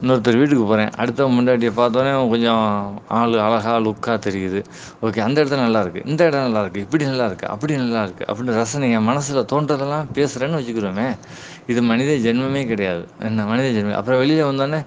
இன்னொருத்தர் வீட்டுக்கு போகிறேன் அடுத்தவன் பொண்டாட்டியை பார்த்தோன்னே கொஞ்சம் ஆள் அழகா லுக்காக தெரியுது ஓகே அந்த இடத்துல நல்லாயிருக்கு இந்த இடம் நல்லாயிருக்கு இப்படி நல்லாயிருக்கு அப்படி நல்லாயிருக்கு அப்படின்னு ரசனை என் மனசில் தோன்றதெல்லாம் பேசுகிறேன்னு வச்சுக்கிறோமே இது மனித ஜென்மமே கிடையாது என்ன மனித ஜென்மம் அப்புறம் வெளியில் வந்தோடனே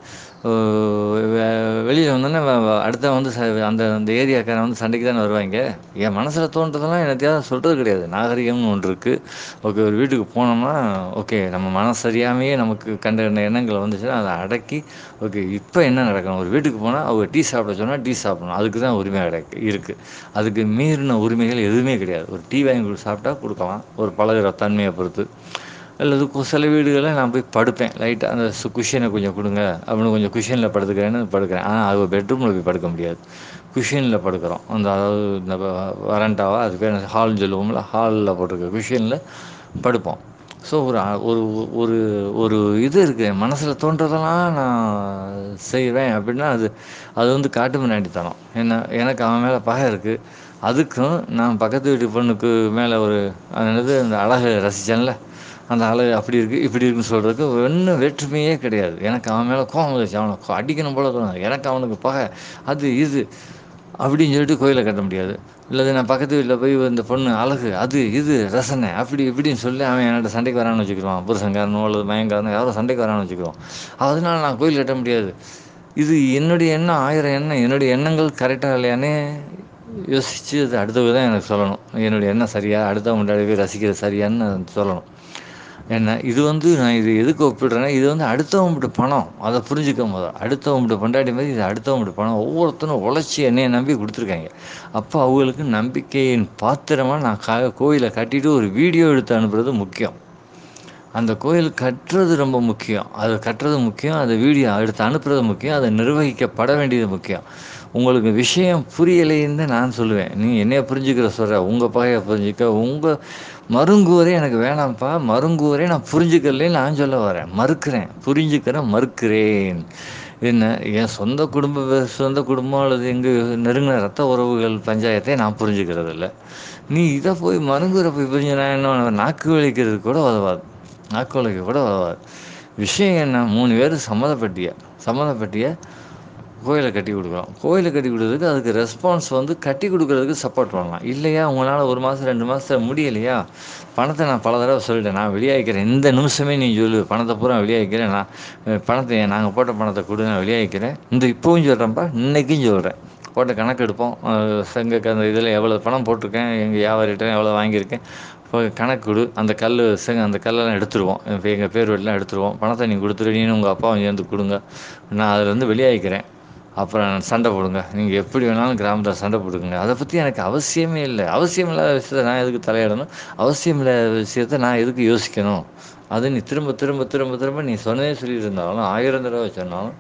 வெளியில் வந்தோடனே வ- வ- அடுத்தவன் வந்து ச அந்த அந்த ஏரியாக்காரன் வந்து சண்டைக்கு தானே வருவாங்க என் மனசில் தோன்றதெல்லாம் எனத்தையாவது சொல்கிறது கிடையாது நாகரிகம்னு ஒன்று இருக்குது ஓகே ஒரு வீட்டுக்கு போனோம்னா ஓகே நம்ம மனசு சரியாமையே நமக்கு கண்ட கண்ட எண்ணங்கள் வந்துச்சுன்னா அதை அடக்கி ஓகே இப்போ என்ன நடக்கணும் ஒரு வீட்டுக்கு போனால் அவங்க டீ சாப்பிட சொன்னால் டீ சாப்பிடணும் அதுக்கு தான் உரிமை கிடைக்கு இருக்குது அதுக்கு மீறின உரிமைகள் எதுவுமே கிடையாது ஒரு டீ வாங்கி கொடு சாப்பிட்டா கொடுக்கலாம் ஒரு பழகுற தன்மையை பொறுத்து அல்லது கு- சில வீடுகளில் நான் போய் படுப்பேன் லைட்டாக அந்த சு குஷனை கொஞ்சம் கொடுங்க அப்படின்னு கொஞ்சம் குஷனில் படுத்துக்கிறேன்னு படுக்கிறேன் ஆனால் அது பெட்ரூமில் போய் படுக்க முடியாது குஷனில் படுக்கிறோம் அந்த அதாவது இந்த வ- வரண்டாவா அது பேர் ஹால்னு சொல்லுவோம்ல ஹாலில் போட்டிருக்க குஷனில் படுப்போம் ஸோ ஒரு அ- ஒரு ஒரு ஒரு இது இருக்குது மனசில் தோன்றதெல்லாம் நான் செய்வேன் அப்படின்னா அது அது வந்து காட்டு முன்னாடித்தனம் என்ன எனக்கு அவன் மேலே பகை இருக்குது அதுக்கும் நான் பக்கத்து வீட்டு பொண்ணுக்கு மேலே ஒரு அது என்னது அந்த அழகை ரசித்தேன்ல அந்த அழகு அப்படி இருக்குது இப்படி இருக்குன்னு சொல்கிறதுக்கு ஒன்றும் வேற்றுமையே கிடையாது எனக்கு அவன் மேலே கோவம் வந்துச்சு அவனை கொ- அடிக்கணும் போல தோணும் எனக்கு அவனுக்கு பகை அது இது அப்படின்னு சொல்லிட்டு கோயிலை கட்ட முடியாது இல்லை நான் பக்கத்து வீட்டில் போய் இந்த பொண்ணு அழகு அது இது ரசனை அப்படி இப்படின்னு சொல்லி அவன் என்கிட்ட சண்டைக்கு வரான்னு வச்சுக்கிடுவான் புருஷங்காரனோ அல்லது மயங்காரனோ யாரோ சண்டைக்கு வரான்னு வச்சுக்கிடுவான் அதனால நான் கோயில் கட்ட முடியாது இது என்னுடைய எண்ணம் ஆயிரம் எண்ணம் என்னுடைய எண்ணங்கள் கரெக்டாக இல்லையானே யோசித்து அது அடுத்தவங்க தான் எனக்கு சொல்லணும் என்னுடைய எண்ணம் சரியா அடுத்தவங்க முன்னாடி போய் ரசிக்கிறது சரியான்னு நான் சொல்லணும் என்ன இது வந்து நான் இது எதுக்கு ஒப்பிடுறேன்னா இது வந்து அடுத்தவங்கள்ட்ட பணம் அதை புரிஞ்சுக்க போது அடுத்தவங்கள்ட்ட பொண்டாட்டி மாதிரி இது அடுத்தவங்கள்ட்ட பணம் ஒவ்வொருத்தரும் உழைச்சி என்னையை நம்பி கொடுத்துருக்காங்க அப்போ அவங்களுக்கு நம்பிக்கையின் பாத்திரமாக நான் கா கோயிலை கட்டிட்டு ஒரு வீடியோ எடுத்து அனுப்புறது முக்கியம் அந்த கோயில் கட்டுறது ரொம்ப முக்கியம் அது கட்டுறது முக்கியம் அதை வீடியோ எடுத்து அனுப்புறது முக்கியம் அதை நிர்வகிக்கப்பட வேண்டியது முக்கியம் உங்களுக்கு விஷயம் புரியலைன்னு தான் நான் சொல்லுவேன் நீ என்னைய புரிஞ்சுக்கிற சொல்கிற உங்கள் பகையை புரிஞ்சுக்க உங்கள் மருங்கூரே எனக்கு வேணாம்ப்பா மருங்கூரே நான் புரிஞ்சுக்கலன்னு நான் சொல்ல வரேன் மறுக்கிறேன் புரிஞ்சுக்கிறேன் மறுக்கிறேன் என்ன என் சொந்த குடும்ப சொந்த குடும்பம் அல்லது எங்கள் நெருங்கின ரத்த உறவுகள் பஞ்சாயத்தை நான் புரிஞ்சுக்கிறது இல்லை நீ இதை போய் மருங்கூரை போய் புரிஞ்சு நான் என்ன நாக்கு வலிக்கிறது கூட உதவாது நாக்கு வலிக்க கூட உதவாது விஷயம் என்ன மூணு பேர் சம்மதப்பட்டிய சம்மதப்பட்டிய கோயிலை கட்டி கொடுக்குறோம் கோயிலை கட்டி கொடுக்குறதுக்கு அதுக்கு ரெஸ்பான்ஸ் வந்து கட்டி கொடுக்குறதுக்கு சப்போர்ட் பண்ணலாம் இல்லையா உங்களால் ஒரு மாதம் ரெண்டு மாதம் முடியலையா பணத்தை நான் பல தடவை சொல்லிட்டேன் நான் வெளியாகிக்கிறேன் இந்த நிமிஷமே நீ சொல்லு பணத்தை பூரா வெளியாகிக்கிறேன் நான் அஹ், பணத்தை நாங்கள் போட்ட பணத்தை கொடு நான் வெளியாகிக்கிறேன் இந்த இப்போவும் சொல்கிறேன்ப்பா இன்னைக்கும் சொல்கிறேன் போட்ட கணக்கு எடுப்போம் செங்கக்கு அந்த இதில் எவ்வளோ பணம் போட்டிருக்கேன் எங்கள் வியாபாரிகிட்ட எவ்வளோ வாங்கியிருக்கேன் இப்போ கணக்கு கொடு அந்த கல் செங்க அந்த கல்லெல்லாம் எடுத்துருவோம் இப்போ எங்கள் பேர் வீட்டெலாம் எடுத்துருவோம் பணத்தை நீ கொடுத்துரு நீனும் உங்கள் அப்பாவும் சேர்ந்து கொடுங்க நான் அதிலேருந்து வெளியாகிக்கிறேன் அப்புறம் சண்டை போடுங்க நீங்கள் எப்படி வேணாலும் கிராமத்தில் சண்டை போடுங்க அதை பற்றி எனக்கு அவசியமே இல்லை அவசியம் இல்லாத விஷயத்தை நான் எதுக்கு தலையிடணும் அவசியம் இல்லாத விஷயத்தை நான் எதுக்கு யோசிக்கணும் அது நீ திரும்ப திரும்ப திரும்ப திரும்ப நீ சொன்னதே சொல்லிட்டு இருந்தாலும் ஆயிரம் தடவை சொன்னாலும்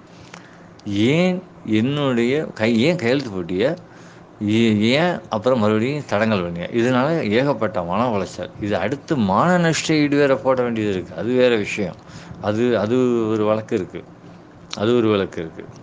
ஏன் என்னுடைய கை ஏன் கையெழுத்து போட்டிய ஏ- ஏன் அப்புறம் மறுபடியும் தடங்கல் பண்ணிய இதனால ஏகப்பட்ட மன உளைச்சல் இது அடுத்து மான நஷ்ட ஈடு வேற போட வேண்டியது இருக்குது அது வேற விஷயம் அது அது ஒரு வழக்கு இருக்குது அது ஒரு வழக்கு இருக்குது